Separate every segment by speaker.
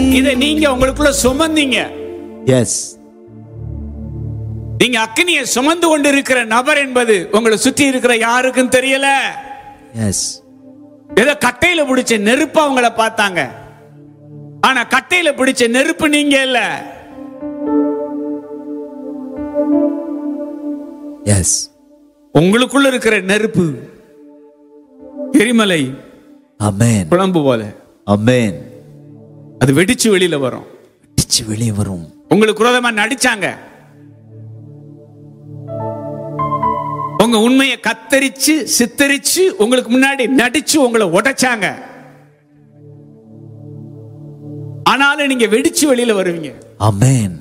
Speaker 1: இதை நீங்க உங்களுக்குள்ள சுமந்தீங்க
Speaker 2: எஸ்
Speaker 1: நீங்க அக்னியை சுமந்து கொண்டு இருக்கிற நபர் என்பது உங்களை சுத்தி இருக்கிற யாருக்கும் தெரியல
Speaker 2: எஸ்
Speaker 1: ஏதோ கட்டையில பிடிச்ச நெருப்பு அவங்கள பார்த்தாங்க ஆனா கட்டையில பிடிச்ச நெருப்பு நீங்க இல்ல
Speaker 2: எஸ்
Speaker 1: உங்களுக்குள்ள இருக்கிற நெருப்பு எரிமலை
Speaker 2: அமேன்
Speaker 1: குழம்பு போல
Speaker 2: அமேன்
Speaker 1: அது வெடிச்சு வெளியில வரும்
Speaker 2: அடிச்சு வெளியே வரும்
Speaker 1: உங்களுக்கு விரோதமா நடிச்சாங்க உங்க உண்மையை கத்தரிச்சு சித்தரிச்சு உங்களுக்கு முன்னாடி நடிச்சு உங்களை உடைச்சாங்க ஆனாலும் நீங்க வெடிச்சு வெளியில வருவீங்க
Speaker 2: அமேன்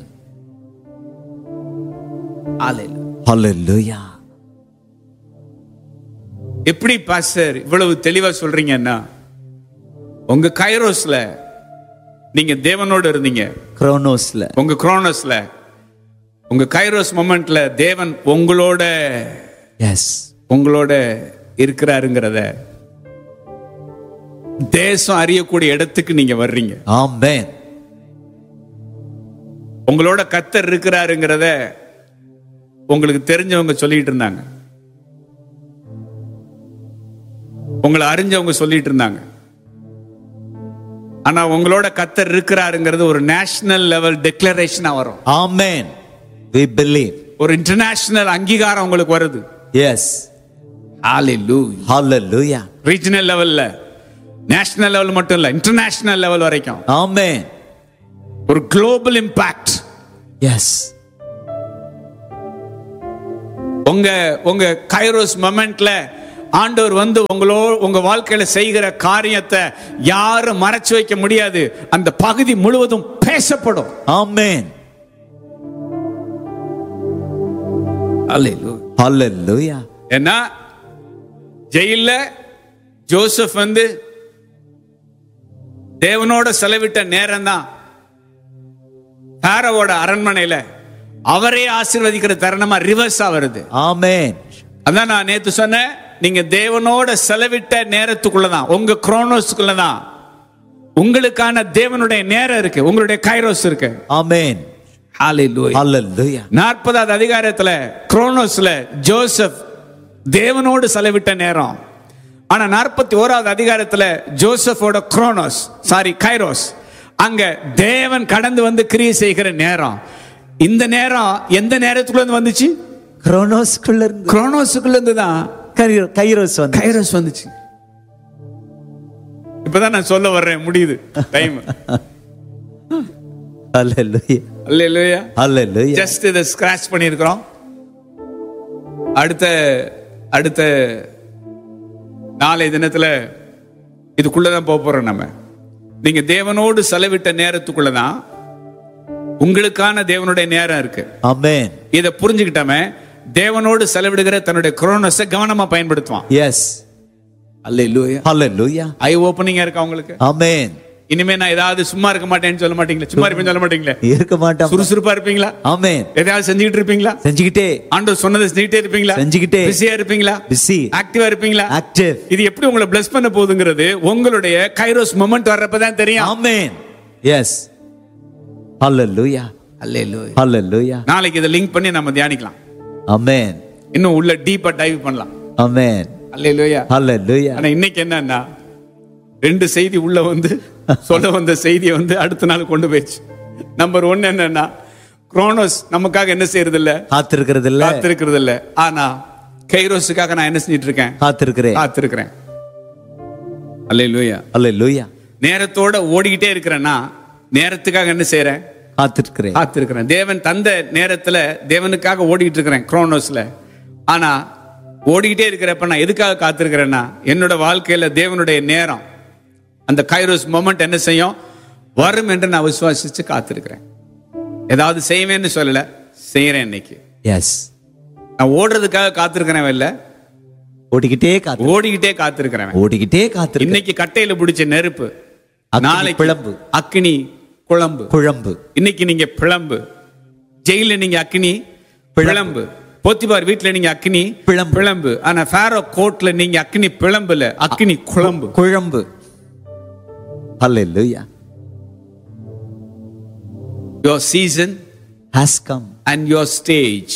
Speaker 2: ஹalleluya
Speaker 1: எப்படி பாஸ்டர் இவ்வளவு தெளிவா சொல்றீங்கன்னா உங்க கைரோஸ்ல நீங்க தேவனோடு இருந்தீங்க
Speaker 2: குரோனோஸ்ல
Speaker 1: உங்க குரோனஸ்ல உங்க கைரோஸ் மொமெண்ட்ல தேவன் உங்களோட
Speaker 2: எஸ்
Speaker 1: உங்களோட இருக்கிறாருங்கிறத தேசம் அறியக்கூடிய இடத்துக்கு நீங்க வர்றீங்க
Speaker 2: ஆமென்
Speaker 1: உங்களோட கத்தர் இருக்கிறாருங்கிறத உங்களுக்கு தெரிஞ்சவங்க சொல்லிட்டு இருந்தாங்க உங்களை அறிஞ்சவங்க சொல்லிட்டு இருந்தாங்க ஆனா உங்களோட கத்தர் இருக்கிறாருங்கிறது ஒரு நேஷனல் லெவல் டிக்ளரேஷனா வரும்
Speaker 2: ஆமென் we believe
Speaker 1: ஒரு இன்டர்நேஷனல் அங்கீகாரம் உங்களுக்கு வருது
Speaker 2: எஸ்
Speaker 1: Hallelujah.
Speaker 2: hallelujah
Speaker 1: ரீஜனல் லெவல்ல நேஷனல் லெவல் மட்டும் இல்ல இன்டர்நேஷனல் லெவல் வரைக்கும்
Speaker 2: ஆமென்
Speaker 1: ஒரு குளோபல் இம்பாக்ட்
Speaker 2: எஸ்
Speaker 1: உங்க உங்க கைரோஸ் மொமெண்ட்ல ஆண்டவர் வந்து உங்களோ உங்க வாழ்க்கையில செய்கிற காரியத்தை யாரும் மறைச்சு வைக்க முடியாது அந்த பகுதி முழுவதும் பேசப்படும்
Speaker 2: ஆமென் hallelujah
Speaker 1: ஏன்னா ஜெயில்ல ஜோசப் வந்து தேவனோட செலவிட்ட நேரம் தான் பாரவோட அரண்மனையில அவரே ஆசீர்வதிக்கிற தருணமா ரிவர்ஸா வருது
Speaker 2: ஆமென்
Speaker 1: அதான் நான் நேத்து சொன்னேன் நீங்க தேவனோட செலவிட்ட நேரத்துக்குள்ளதான் உங்க குரோனோஸ்க்குள்ளதான் உங்களுக்கான தேவனுடைய நேரம் இருக்கு உங்களுடைய கைரோஸ் இருக்கு
Speaker 2: ஆமென் hallelujah
Speaker 1: நாற்பதாவது அதிகாரத்துல குரோனோஸ்ல ஜோசப் தேவனோடு செலவிட்ட நேரம் ஆனா நாற்பத்தி ஓராவது அதிகாரத்துல ஜோசப்போட குரோனோஸ் சாரி கைரோஸ் அங்க தேவன் கடந்து வந்து கிரியை செய்கிற நேரம் இந்த நேரம் எந்த நேரத்துக்குள்ள இருந்து வந்துச்சு
Speaker 2: குரோனோஸ்குள்ள இருந்து
Speaker 1: குரோனோஸுக்குள்ள இருந்து தான்
Speaker 2: கைரோ- கைரோஸ் வந்து
Speaker 1: கைரோஸ் வந்துச்சு இப்பதான் நான் சொல்ல வர்றேன் முடியுது டைம்
Speaker 2: hallelujah
Speaker 1: அல்லேலூயா
Speaker 2: hallelujah
Speaker 1: ஜஸ்ட் இதை ஸ்கிராச் பண்ணியிருக்கிறோம் அடுத்த அடுத்த நாளை தினத்துல இதுக்குள்ளதான் போக போறோம் நம்ம நீங்க தேவனோடு செலவிட்ட நேரத்துக்குள்ளதான் உங்களுக்கான தேவனுடைய நேரம் இருக்கு
Speaker 2: ஆமென்
Speaker 1: இதை புரிஞ்சுக்கிட்டவன் தேவனோடு செலவிடுகிற தன்னுடைய குரோனஸை கவனமா பயன்படுத்துவான்
Speaker 2: எஸ்
Speaker 1: அல்லேலூயா
Speaker 2: hallelujah
Speaker 1: ஐ ஓப்பனிங்கா இருக்கா உங்களுக்கு
Speaker 2: ஆமென்
Speaker 1: இனிமே நான் ஏதாவது சும்மா இருக்க மாட்டேன்னு சொல்ல மாட்டீங்களா சும்மா இருப்பேன்னு சொல்ல மாட்டீங்களா
Speaker 2: இருக்க மாட்டோம்
Speaker 1: சுறுசுறுப்பா இருப்பீங்களா
Speaker 2: ஆமென்
Speaker 1: எதையாவது செஞ்சுக்கிட்டு இருப்பீங்களா
Speaker 2: செஞ்சுக்கிட்டே
Speaker 1: ஆண்டவர் சொன்னதை செஞ்சுக்கிட்டே இருப்பீங்களா
Speaker 2: செஞ்சுக்கிட்டே.
Speaker 1: பிஸியா இருப்பீங்களா
Speaker 2: பிஸி
Speaker 1: ஆக்டிவா இருப்பீங்களா
Speaker 2: ஆக்டிவ்
Speaker 1: இது எப்படி உங்களை பிளஸ் பண்ண போகுதுங்கிறது உங்களுடைய கைரோஸ் மொமெண்ட் வர்றப்பதான் தெரியும்
Speaker 2: ஆமென் எஸ் hallelujah hallelujah
Speaker 1: நாளைக்கு இதை லிங்க் பண்ணி நம்ம தியானிக்கலாம்
Speaker 2: ஆமென்
Speaker 1: இன்னும் உள்ள டீப்பா டைவ் பண்ணலாம்
Speaker 2: ஆமென்
Speaker 1: அல்லேலூயா
Speaker 2: hallelujah
Speaker 1: ஆனா இன்னைக்கு என்னன்னா ரெண்டு செய்தி உள்ள வந்து சொல்ல வந்த செய்தியை வந்து அடுத்த நாள் கொண்டு போயிடுச்சு நம்பர் ஒன் என்னன்னா குரோனோஸ் நமக்காக என்ன செய்யறது இல்ல
Speaker 2: காத்திருக்கிறது இல்ல
Speaker 1: காத்திருக்கிறது இல்ல ஆனா கைரோஸுக்காக நான் என்ன செஞ்சிட்டு இருக்கேன்
Speaker 2: காத்திருக்கிறேன்
Speaker 1: காத்திருக்கிறேன் அல்லேலூயா
Speaker 2: hallelujah
Speaker 1: நேரத்தோட ஓடிக்கிட்டே இருக்கிறேன்னா நேரத்துக்காக என்ன செய்யறேன்
Speaker 2: காத்திருக்கிறேன்
Speaker 1: காத்திருக்கிறேன் தேவன் தந்த நேரத்துல தேவனுக்காக ஓடிக்கிட்டு இருக்கிறேன் குரோனோஸ்ல ஆனா ஓடிக்கிட்டே இருக்கிறப்ப நான் எதுக்காக காத்திருக்கிறேன்னா என்னோட வாழ்க்கையில தேவனுடைய நேரம் அந்த கைரோஸ் மொமெண்ட் என்ன செய்யும் வரும் என்று நான் விசுவாசிச்சு காத்திருக்கிறேன் ஏதாவது செய்வேன்னு சொல்லல செய்யறேன் இன்னைக்கு
Speaker 2: எஸ்
Speaker 1: நான் ஓடுறதுக்காக காத்திருக்கிறேன் இல்ல
Speaker 2: ஓடிக்கிட்டே காத்து
Speaker 1: ஓடிக்கிட்டே காத்திருக்கிறேன்
Speaker 2: ஓடிக்கிட்டே காத்திருக்கிறேன்
Speaker 1: இன்னைக்கு கட்டையில பிடிச்ச நெருப்பு
Speaker 2: அக்கினி
Speaker 1: நாளைக்கு
Speaker 2: பிளம்பு.
Speaker 1: அக்கினி குழம்பு
Speaker 2: குழம்பு
Speaker 1: இன்னைக்கு நீங்க பிளம்பு ஜெயில நீங்க அக்கினி பிளம்பு போத்திபார் வீட்ல நீங்க அக்கினி
Speaker 2: பிளம்பு.
Speaker 1: பிளம்பு ஆனா ஃபேரோ கோர்ட்ல நீங்க அக்கினி பிளம்புல அக்கினி குழம்பு
Speaker 2: குழம்பு hallelujah
Speaker 1: your season
Speaker 2: has come.
Speaker 1: and your stage.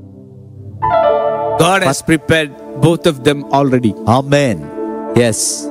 Speaker 1: God has prepared both of them already.
Speaker 2: Amen. Yes.